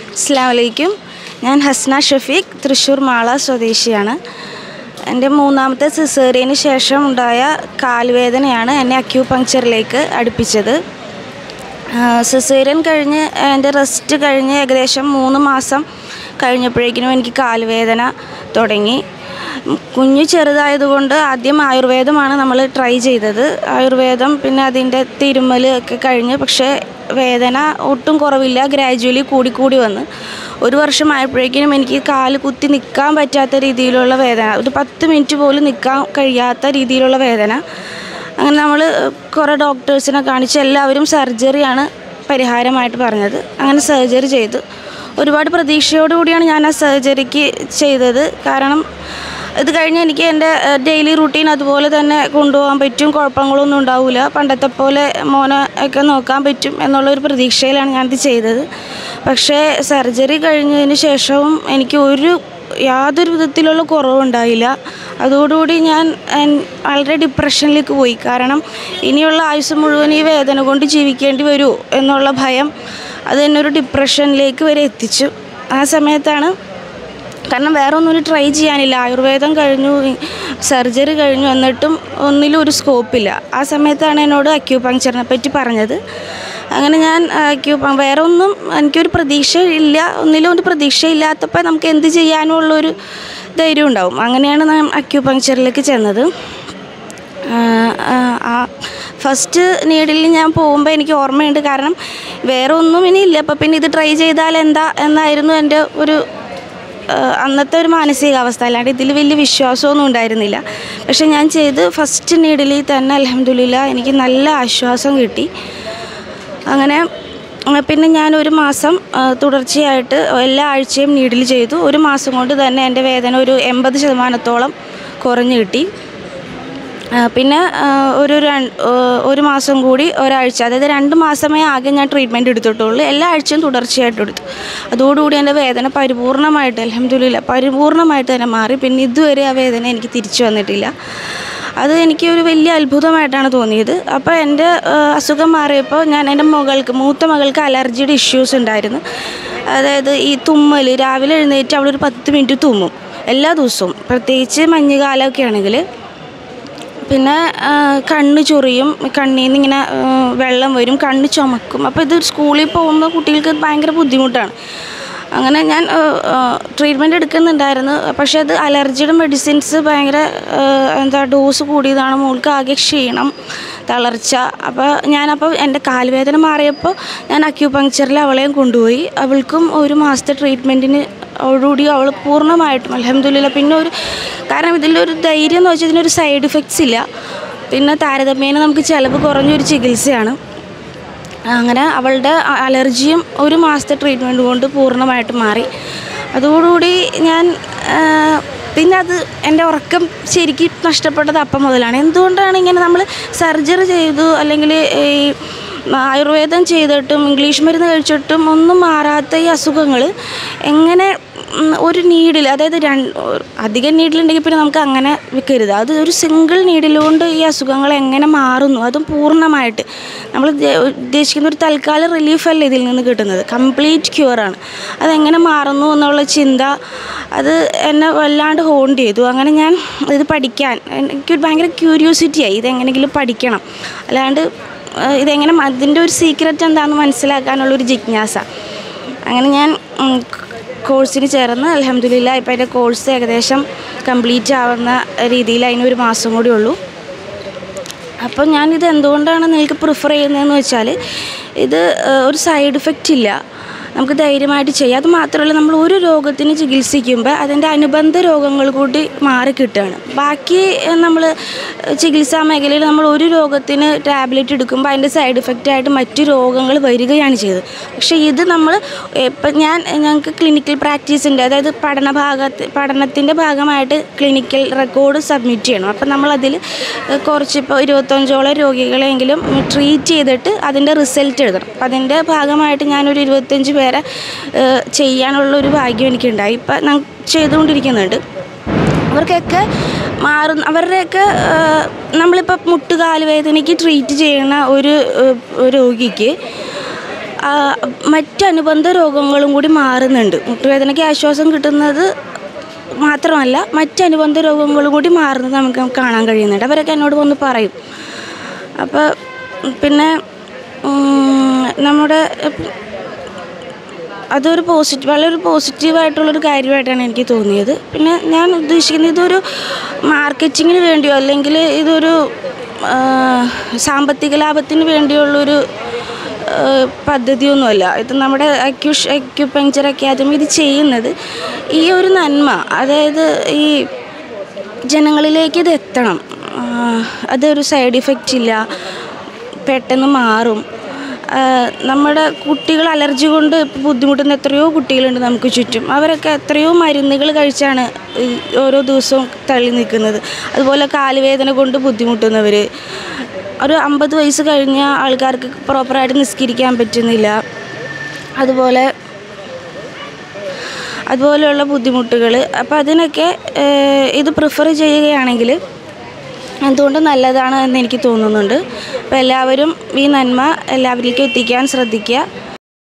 അസ്സാം വലൈക്കും ഞാൻ ഹസ്ന ഷഫീഖ് തൃശ്ശൂർ മാള സ്വദേശിയാണ് എൻ്റെ മൂന്നാമത്തെ സിസേറിയന് ശേഷം ഉണ്ടായ കാൽവേദനയാണ് എന്നെ അക്യൂപങ്ക്ചറിലേക്ക് അടുപ്പിച്ചത് സിസേറിയൻ കഴിഞ്ഞ് എൻ്റെ റെസ്റ്റ് കഴിഞ്ഞ് ഏകദേശം മൂന്ന് മാസം കഴിഞ്ഞപ്പോഴേക്കിനും എനിക്ക് കാൽവേദന തുടങ്ങി കുഞ്ഞ് ചെറുതായതുകൊണ്ട് ആദ്യം ആയുർവേദമാണ് നമ്മൾ ട്രൈ ചെയ്തത് ആയുർവേദം പിന്നെ അതിൻ്റെ തിരുമ്മൽ ഒക്കെ കഴിഞ്ഞ് പക്ഷേ വേദന ഒട്ടും കുറവില്ല ഗ്രാജുവലി കൂടിക്കൂടി വന്ന് ഒരു വർഷമായപ്പോഴേക്കിനും എനിക്ക് കാല് കുത്തി നിൽക്കാൻ പറ്റാത്ത രീതിയിലുള്ള വേദന ഒരു പത്ത് മിനിറ്റ് പോലും നിൽക്കാൻ കഴിയാത്ത രീതിയിലുള്ള വേദന അങ്ങനെ നമ്മൾ കുറേ ഡോക്ടേഴ്സിനെ കാണിച്ച് എല്ലാവരും സർജറിയാണ് പരിഹാരമായിട്ട് പറഞ്ഞത് അങ്ങനെ സർജറി ചെയ്തു ഒരുപാട് പ്രതീക്ഷയോടുകൂടിയാണ് ഞാൻ ആ സർജറിക്ക് ചെയ്തത് കാരണം ഇത് കഴിഞ്ഞ് എനിക്ക് എൻ്റെ ഡെയിലി റുട്ടീൻ അതുപോലെ തന്നെ കൊണ്ടുപോകാൻ പറ്റും കുഴപ്പങ്ങളൊന്നും ഉണ്ടാവില്ല പണ്ടത്തെ പോലെ മോനെ ഒക്കെ നോക്കാൻ പറ്റും എന്നുള്ളൊരു പ്രതീക്ഷയിലാണ് ഞാനിത് ചെയ്തത് പക്ഷേ സർജറി കഴിഞ്ഞതിന് ശേഷവും എനിക്ക് ഒരു യാതൊരു വിധത്തിലുള്ള കുറവുണ്ടായില്ല അതോടുകൂടി ഞാൻ എൻ- വളരെ ഡിപ്രഷനിലേക്ക് പോയി കാരണം ഇനിയുള്ള ആയുസ് മുഴുവൻ ഈ വേദന കൊണ്ട് ജീവിക്കേണ്ടി വരുമോ എന്നുള്ള ഭയം അത് എന്നെ ഒരു ഡിപ്രഷനിലേക്ക് വരെ എത്തിച്ചു ആ സമയത്താണ് കാരണം വേറെ ഒന്നും ട്രൈ ചെയ്യാനില്ല ആയുർവേദം കഴിഞ്ഞു സർജറി കഴിഞ്ഞു എന്നിട്ടും ഒന്നിലും ഒരു സ്കോപ്പില്ല ആ സമയത്താണ് എന്നോട് അക്യൂപങ്ക്ചറിനെ പറ്റി പറഞ്ഞത് അങ്ങനെ ഞാൻ അക്യൂ വേറെ ഒന്നും എനിക്കൊരു പ്രതീക്ഷ ഇല്ല ഒന്നിലും ഒരു പ്രതീക്ഷയില്ലാത്തപ്പോൾ നമുക്ക് എന്ത് ചെയ്യാനും ഉള്ളൊരു ധൈര്യം ഉണ്ടാവും അങ്ങനെയാണ് ഞാൻ അക്യൂപങ്ക്ചറിലേക്ക് ചെന്നത് ആ ഫസ്റ്റ് നീഡിൽ ഞാൻ പോകുമ്പോൾ എനിക്ക് ഓർമ്മയുണ്ട് കാരണം വേറെ ഒന്നും ഇനി ഇല്ല അപ്പോൾ പിന്നെ ഇത് ട്രൈ ചെയ്താൽ എന്താ എന്നായിരുന്നു എൻ്റെ ഒരു ആ, അന്നത്തെ ഒരു മാനസികാവസ്ഥ അല്ലാണ്ട് ഇതിൽ വലിയ വിശ്വാസമൊന്നും ഉണ്ടായിരുന്നില്ല പക്ഷെ ഞാൻ ചെയ്ത് ഫസ്റ്റ് നീഡിലിൽ തന്നെ അലഹമില്ല എനിക്ക് നല്ല ആശ്വാസം കിട്ടി അങ്ങനെ ആ, പിന്നെ ഞാൻ ഒരു മാസം ആ, തുടർച്ചയായിട്ട് എല്ലാ ആഴ്ചയും നീഡിൽ ചെയ്തു ഒരു മാസം കൊണ്ട് തന്നെ എൻ്റെ വേദന ഒരു എൺപത് ശതമാനത്തോളം കുറഞ്ഞു കിട്ടി ആ, പിന്നെ ആ, ഒരു രൺ- ആ, ഒരു മാസം കൂടി ഒരാഴ്ച അതായത് രണ്ട് മാസമേ ആകെ ഞാൻ ട്രീറ്റ്മെൻറ്റ് എടുത്തിട്ടുള്ളൂ എല്ലാ ആഴ്ചയും തുടർച്ചയായിട്ട് എടുത്തു അതോടുകൂടി എൻ്റെ വേദന പരിപൂർണമായിട്ട് അലഹമില്ല പരിപൂർണമായിട്ട് തന്നെ മാറി പിന്നെ ഇതുവരെ ആ വേദന എനിക്ക് തിരിച്ചു വന്നിട്ടില്ല അത് എനിക്ക് ഒരു വലിയ അത്ഭുതമായിട്ടാണ് തോന്നിയത് അപ്പോൾ എൻ്റെ ആ, അസുഖം മാറിയപ്പോൾ ഞാൻ എൻ്റെ മകൾക്ക് മൂത്ത മകൾക്ക് അലർജിയുടെ ഇഷ്യൂസ് ഉണ്ടായിരുന്നു അതായത് ഈ തുമ്മൽ രാവിലെ എഴുന്നേറ്റ് അവളൊരു പത്ത് മിനിറ്റ് തുമ്മും എല്ലാ ദിവസവും പ്രത്യേകിച്ച് മഞ്ഞുകാലമൊക്കെ ആണെങ്കിൽ പിന്നെ ആ, കണ്ണ് ചൊറിയും കണ്ണിൽ നിന്ന് ഇങ്ങനെ ആ, വെള്ളം വരും കണ്ണ് ചുമക്കും അപ്പോൾ ഇത് സ്കൂളിൽ പോകുമ്പോൾ കുട്ടികൾക്ക് ഭയങ്കര ബുദ്ധിമുട്ടാണ് അങ്ങനെ ഞാൻ ട്രീറ്റ്മെൻറ്റ് എടുക്കുന്നുണ്ടായിരുന്നു പക്ഷേ അത് അലർജിയുടെ മെഡിസിൻസ് ഭയങ്കര ആ, എന്താ ഡോസ് കൂടിയതാണ് മോൾക്ക് ആകെ ക്ഷീണം തളർച്ച അപ്പോൾ ഞാനപ്പോൾ എൻ്റെ കാൽവേദന മാറിയപ്പോൾ ഞാൻ അക്യൂപങ്ക്ചറിൽ അവളെയും കൊണ്ടുപോയി അവൾക്കും ഒരു മാസത്തെ ട്രീറ്റ്മെൻറ്റിന് അതോടുകൂടി അവൾ പൂർണ്ണമായിട്ടും അലഹമില്ല പിന്നെ ഒരു കാരണം ഇതിലൊരു ധൈര്യം എന്ന് വെച്ചാൽ ഇതിനൊരു സൈഡ് ഇഫക്ട്സ് ഇല്ല പിന്നെ താരതമ്യേന നമുക്ക് ചിലവ് കുറഞ്ഞൊരു ചികിത്സയാണ് അങ്ങനെ അവളുടെ അ- അലർജിയും ഒരു മാസത്തെ ട്രീറ്റ്മെൻറ്റ് കൊണ്ട് പൂർണ്ണമായിട്ട് മാറി അതോടുകൂടി ഞാൻ ആ, പിന്നെ അത് എൻ്റെ ഉറക്കം ശരിക്കും നഷ്ടപ്പെട്ടത് അപ്പം മുതലാണ് എന്തുകൊണ്ടാണ് ഇങ്ങനെ നമ്മൾ സർജറി ചെയ്തു അല്ലെങ്കിൽ ഈ ആയുർവേദം ചെയ്തിട്ടും ഇംഗ്ലീഷ് മരുന്ന് കഴിച്ചിട്ടും ഒന്നും മാറാത്ത ഈ അസുഖങ്ങൾ എങ്ങനെ ഉം, ഒരു നീഡിൽ അതായത് രണ്ട് അധികം നീഡിലുണ്ടെങ്കിൽ പിന്നെ നമുക്ക് അങ്ങനെ വെക്കരുത് അത് ഒരു സിംഗിൾ നീഡിൽ കൊണ്ട് ഈ അസുഖങ്ങൾ എങ്ങനെ മാറുന്നു അതും പൂർണ്ണമായിട്ട് നമ്മൾ ഉദ്ദേ- ഉദ്ദേശിക്കുന്ന ഒരു തൽക്കാല റിലീഫല്ല ഇതിൽ നിന്ന് കിട്ടുന്നത് കംപ്ലീറ്റ് ക്യൂറാണ് അതെങ്ങനെ മാറുന്നു എന്നുള്ള ചിന്ത അത് എന്നെ വല്ലാണ്ട് ഹോണ്ട് ചെയ്തു അങ്ങനെ ഞാൻ ഇത് പഠിക്കാൻ എനിക്കൊരു ഭയങ്കര ക്യൂരിയോസിറ്റിയായി ഇതെങ്ങനെയെങ്കിലും പഠിക്കണം അല്ലാണ്ട് ഏഹ്, ഇതെങ്ങനെ മ- ഇതിൻ്റെ ഒരു സീക്രറ്റ് എന്താണെന്ന് മനസ്സിലാക്കാനുള്ളൊരു ജിജ്ഞാസ അങ്ങനെ ഞാൻ ഉം, കോഴ്സിന് ചേർന്ന് അലഹമില്ല ഇപ്പോൾ എൻ്റെ കോഴ്സ് ഏകദേശം കംപ്ലീറ്റ് ആവുന്ന രീതിയിൽ അതിനൊരു മാസം കൂടി ഉള്ളൂ അപ്പോൾ ഞാനിത് എന്തുകൊണ്ടാണ് നിങ്ങൾക്ക് പ്രിഫർ ചെയ്യുന്നതെന്ന് വെച്ചാൽ ഇത് ഏഹ്, ഒരു സൈഡ് ഇഫക്റ്റ് ഇല്ല നമുക്ക് ധൈര്യമായിട്ട് ചെയ്യാം അത് മാത്രമല്ല നമ്മൾ ഒരു രോഗത്തിന് ചികിത്സിക്കുമ്പോൾ അതിൻ്റെ അനുബന്ധ രോഗങ്ങൾ കൂടി മാറി കിട്ടുകയാണ് ബാക്കി നമ്മൾ ചികിത്സാ മേഖലയിൽ നമ്മൾ ഒരു രോഗത്തിന് ടാബ്ലറ്റ് എടുക്കുമ്പോൾ അതിൻ്റെ സൈഡ് ഇഫക്റ്റ് ആയിട്ട് മറ്റു രോഗങ്ങൾ വരികയാണ് ചെയ്തത് പക്ഷേ ഇത് നമ്മൾ ഇപ്പം ഞാൻ ഞങ്ങൾക്ക് ക്ലിനിക്കൽ പ്രാക്ടീസ് ഉണ്ട് അതായത് പഠന ഭാഗത്ത് പഠനത്തിൻ്റെ ഭാഗമായിട്ട് ക്ലിനിക്കൽ റെക്കോർഡ് സബ്മിറ്റ് ചെയ്യണം അപ്പം നമ്മളതിൽ കുറച്ച് ഇപ്പോൾ ഇരുപത്തഞ്ചോളം രോഗികളെങ്കിലും ട്രീറ്റ് ചെയ്തിട്ട് അതിൻ്റെ റിസൾട്ട് എഴുതണം അപ്പം അതിൻ്റെ ഭാഗമായിട്ട് ഞാനൊരു ഇരുപത്തഞ്ച് പേരെ ഏഹ്, ചെയ്യാനുള്ള ഒരു ഭാഗ്യം എനിക്കുണ്ടായി ഇപ്പം ഞാൻ ചെയ്തുകൊണ്ടിരിക്കുന്നുണ്ട് അവർക്കൊക്കെ മാറുന്ന അവരുടെയൊക്കെ ഏഹ്, നമ്മളിപ്പോൾ മുട്ടുകാല് വേദനയ്ക്ക് ട്രീറ്റ് ചെയ്യുന്ന ഒരു ഏഹ്, രോഗിക്ക് ആ, മറ്റനുബന്ധ രോഗങ്ങളും കൂടി മാറുന്നുണ്ട് മുട്ടുവേദനയ്ക്ക് ആശ്വാസം കിട്ടുന്നത് മാത്രമല്ല മറ്റനുബന്ധ രോഗങ്ങളും കൂടി മാറുന്നത് നമുക്ക് കാണാൻ കഴിയുന്നുണ്ട് അവരൊക്കെ എന്നോട് വന്ന് പറയും അപ്പോൾ പിന്നെ ഉം, നമ്മുടെ അതൊരു പോസിറ്റീവ് വളരെ ഒരു പോസിറ്റീവായിട്ടുള്ളൊരു കാര്യമായിട്ടാണ് എനിക്ക് തോന്നിയത് പിന്നെ ഞാൻ ഉദ്ദേശിക്കുന്നത് ഇതൊരു മാർക്കറ്റിങ്ങിന് വേണ്ടിയോ അല്ലെങ്കിൽ ഇതൊരു ആ, സാമ്പത്തിക ലാഭത്തിന് വേണ്ടിയുള്ളൊരു ആ, പദ്ധതിയൊന്നുമല്ല ഇത് നമ്മുടെ അക്യൂഷ് അക്യുപങ്ചർ അക്കാദമി ഇത് ചെയ്യുന്നത് ഈ ഒരു നന്മ അതായത് ഈ ജനങ്ങളിലേക്ക് ഇത് എത്തണം ആ, അതൊരു സൈഡ് ഇഫക്റ്റ് ഇല്ല പെട്ടെന്ന് മാറും ആ, നമ്മുടെ കുട്ടികൾ അലർജി കൊണ്ട് ഇപ്പം ബുദ്ധിമുട്ടുന്ന എത്രയോ കുട്ടികളുണ്ട് നമുക്ക് ചുറ്റും അവരൊക്കെ എത്രയോ മരുന്നുകൾ കഴിച്ചാണ് ഈ ഓരോ ദിവസവും തള്ളി നിൽക്കുന്നത് അതുപോലെ കാലുവേദന കൊണ്ട് ബുദ്ധിമുട്ടുന്നവർ ഒരു അമ്പത് വയസ്സ് കഴിഞ്ഞ ആൾക്കാർക്ക് പ്രോപ്പറായിട്ട് നിസ്കരിക്കാൻ പറ്റുന്നില്ല അതുപോലെ അതുപോലെയുള്ള ബുദ്ധിമുട്ടുകൾ അപ്പോൾ അതിനൊക്കെ ഏഹ്, ഇത് പ്രിഫർ ചെയ്യുകയാണെങ്കിൽ എന്തുകൊണ്ട് നല്ലതാണ് എന്ന് എനിക്ക് തോന്നുന്നുണ്ട് അപ്പോൾ എല്ലാവരും ഈ നന്മ എല്ലാവരിലേക്കും എത്തിക്കാൻ ശ്രദ്ധിക്കുക